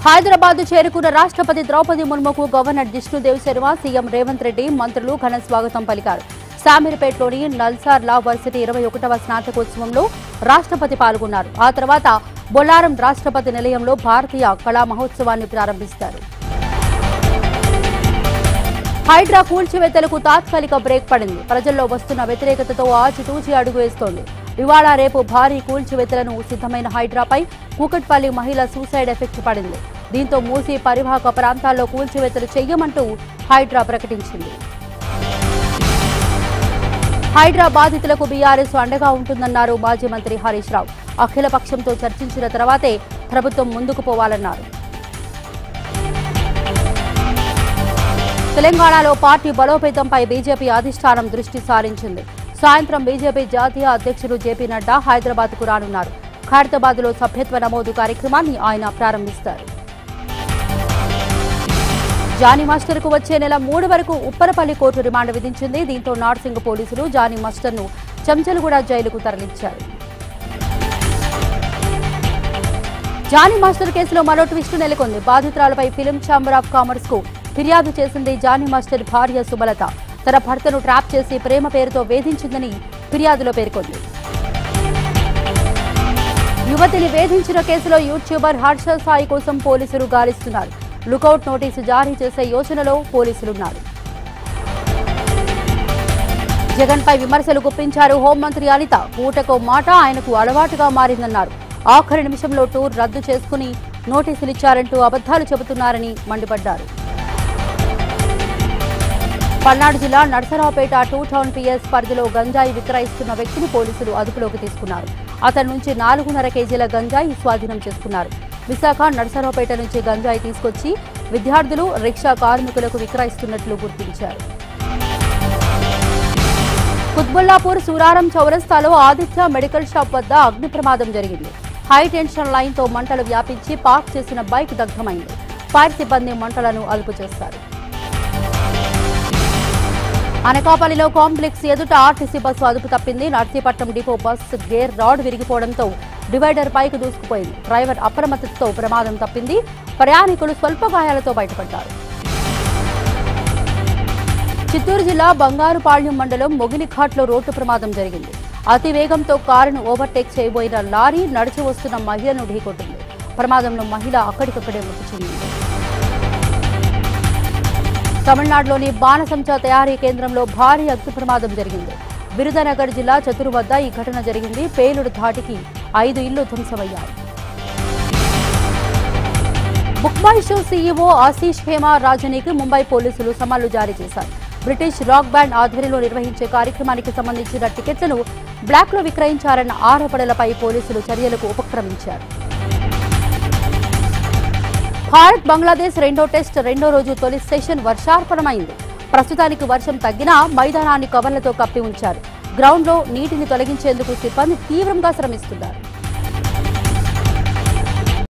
హైదరాబాద్ చేరుకున్న రాష్ట్రపతి ద్రౌపది ముర్ముకు గవర్నర్ జిష్ణుదేవ్ శర్మ సీఎం రేవంత్ రెడ్డి మంత్రులు ఘన స్వాగతం పలికారు శామీర్పేటలోని నల్సార్ లా వర్సిటీ ఇరవై ఒకటవ స్నాతకోత్సవంలో రాష్ట్రపతి పాల్గొన్నారు ఆ తర్వాత బొల్లారం రాష్ట్రపతి నిలయంలో భారతీయ కళా మహోత్సవాన్ని ప్రారంభిస్తారు హైడ్రా కూల్చివేతలకు తాత్కాలిక బ్రేక్ పడింది ప్రజల్లో వస్తున్న వ్యతిరేకతతో ఆచితూచి అడుగు వేస్తోంది ఇవాళ రేపు భారీ కూల్చివేతలను సిద్ధమైన హైడ్రాపై కూకట్పల్లి మహిళ సూసైడ్ ఎఫెక్ట్ పడింది దీంతో మూసి పరివాహక ప్రాంతాల్లో కూల్చివేతలు చెయ్యమంటూ హైడ్రా ప్రకటించింది హైడ్రా బాధితులకు బీఆర్ఎస్ అండగా ఉంటుందన్నారు మాజీ మంత్రి హరీష్ రావు అఖిల పక్షంతో చర్చించిన తర్వాతే ప్రభుత్వం ముందుకు పోవాలన్నారు తెలంగాణలో పార్టీ బలోపేతంపై బీజేపీ అధిష్టానం దృష్టి సారించింది సాయంత్రం బీజేపీ జాతీయ అధ్యక్షుడు జేపీ నడ్డా హైదరాబాద్ కు రానున్నారు ఖైరతాబాద్ లో సభ్యత్వ నమోదు కార్యక్రమాన్ని ఆయన ప్రారంభిస్తారు జానీ మాస్టర్ కు వచ్చే నెల మూడు వరకు ఉప్పరపల్లి కోర్టు రిమాండ్ విధించింది దీంతో నార్సింగ్ పోలీసులు జానీ మాస్టర్ ను చెంచల్గూడ జైలుకు తరలించారు జానీ మాస్టర్ కేసులో మరో ట్విస్ట్ నెలకొంది బాధితురాలపై ఫిలిం ఛాంబర్ ఆఫ్ కామర్స్ కు ఫిర్యాదు చేసింది జానీ మాస్టర్ భార్య సుమలత తన భర్తను ట్రాప్ చేసి ప్రేమ పేరుతో వేధించిందని ఫిర్యాదులో పేర్కొంది యువతిని వేధించిన కేసులో యూట్యూబర్ హర్ష సాయి కోసం పోలీసులు గాలిస్తున్నారు లుకౌట్ నోటీసు జారీ చేసే యోచనలో పోలీసులున్నారు జగన్ పై విమర్శలు గుప్పించారు హోంమంత్రి అనిత పూటకో మాట ఆయనకు అలవాటుగా మారిందన్నారు ఆఖరి నిమిషంలో టూర్ రద్దు చేసుకుని నోటీసులు ఇచ్చారంటూ అబద్ధాలు చెబుతున్నారని మండిపడ్డారు పల్నాడు జిల్లా నర్సరావుపేట టూ టౌన్ పిఎస్ పరిధిలో గంజాయి విక్రయిస్తున్న వ్యక్తిని పోలీసులు అదుపులోకి తీసుకున్నారు అతని నుంచి నాలుగున్నర కేజీల గంజాయి స్వాధీనం చేసుకున్నారు విశాఖ నర్సరావుపేట నుంచి గంజాయి తీసుకొచ్చి విద్యార్థులు రిక్షా కార్మికులకు విక్రయిస్తున్నట్లు గుర్తించారు కుత్బుల్లాపూర్ సూరారం చౌరస్తాలో ఆదిత్య మెడికల్ షాప్ వద్ద అగ్ని ప్రమాదం జరిగింది హై టెన్షన్ లైన్ తో మంటలు వ్యాపించి పార్క్ చేసిన బైక్ దగ్ధమైంది ఫైర్ సిబ్బంది మంటలను అదుపు చేస్తారు అనకాపల్లిలో కాంప్లెక్స్ ఎదుట ఆర్టీసీ బస్సు అదుపు తప్పింది Narsipatnam depot bus gear rod విరిగిపోవడంతో డివైడర్ పైకి దూసుకుపోయింది డ్రైవర్ అప్రమత్తతతో ప్రమాదం తప్పింది ప్రయాణికులు స్వల్ప గాయాలతో బయటపడ్డారు చిత్తూరు జిల్లా బంగారుపాళ్యం మండలం మొగిలిఘాట్లో రోడ్డు ప్రమాదం జరిగింది అతి వేగంతో కారును ఓవర్టేక్ చేయబోయిన లారీ నడిచి వస్తున్న మహిళను ఢీకొట్టింది ప్రమాదంలో మహిళ అక్కడికక్కడే మృతి చెందింది తమిళనాడులోని బాణసంచా తయారీ కేంద్రంలో భారీ అగ్ని ప్రమాదం జరిగింది బిరుదనగర్ జిల్లా చతురు వద్ద ఈ ఘటన జరిగింది పేలుడు ధాటికి ఐదు ఇళ్లు ధ్వంసమయ్యాయి బుక్మై షో సీఈఓ ఆశీష్ హేమ రాజనీకి ముంబై పోలీసులు సమాలు జారీ చేశారు బ్రిటిష్ రాక్ బ్యాండ్ ఆధ్వర్యంలో నిర్వహించే కార్యక్రమానికి సంబంధించిన టికెట్లను బ్లాక్లో విక్రయించారన్న ఆరోపణలపై పోలీసులు చర్యలకు ఉపక్రమించారు భారత్ బంగ్లాదేశ్ రెండో టెస్ట్ రెండో రోజు తొలి సెషన్ వర్షార్పణమైంది ప్రస్తుతానికి వర్షం తగ్గినా మైదానాన్ని కవర్లతో కప్పి ఉంచారు గ్రౌండ్లో నీటిని తొలగించేందుకు సిబ్బంది తీవ్రంగా శ్రమిస్తున్నారు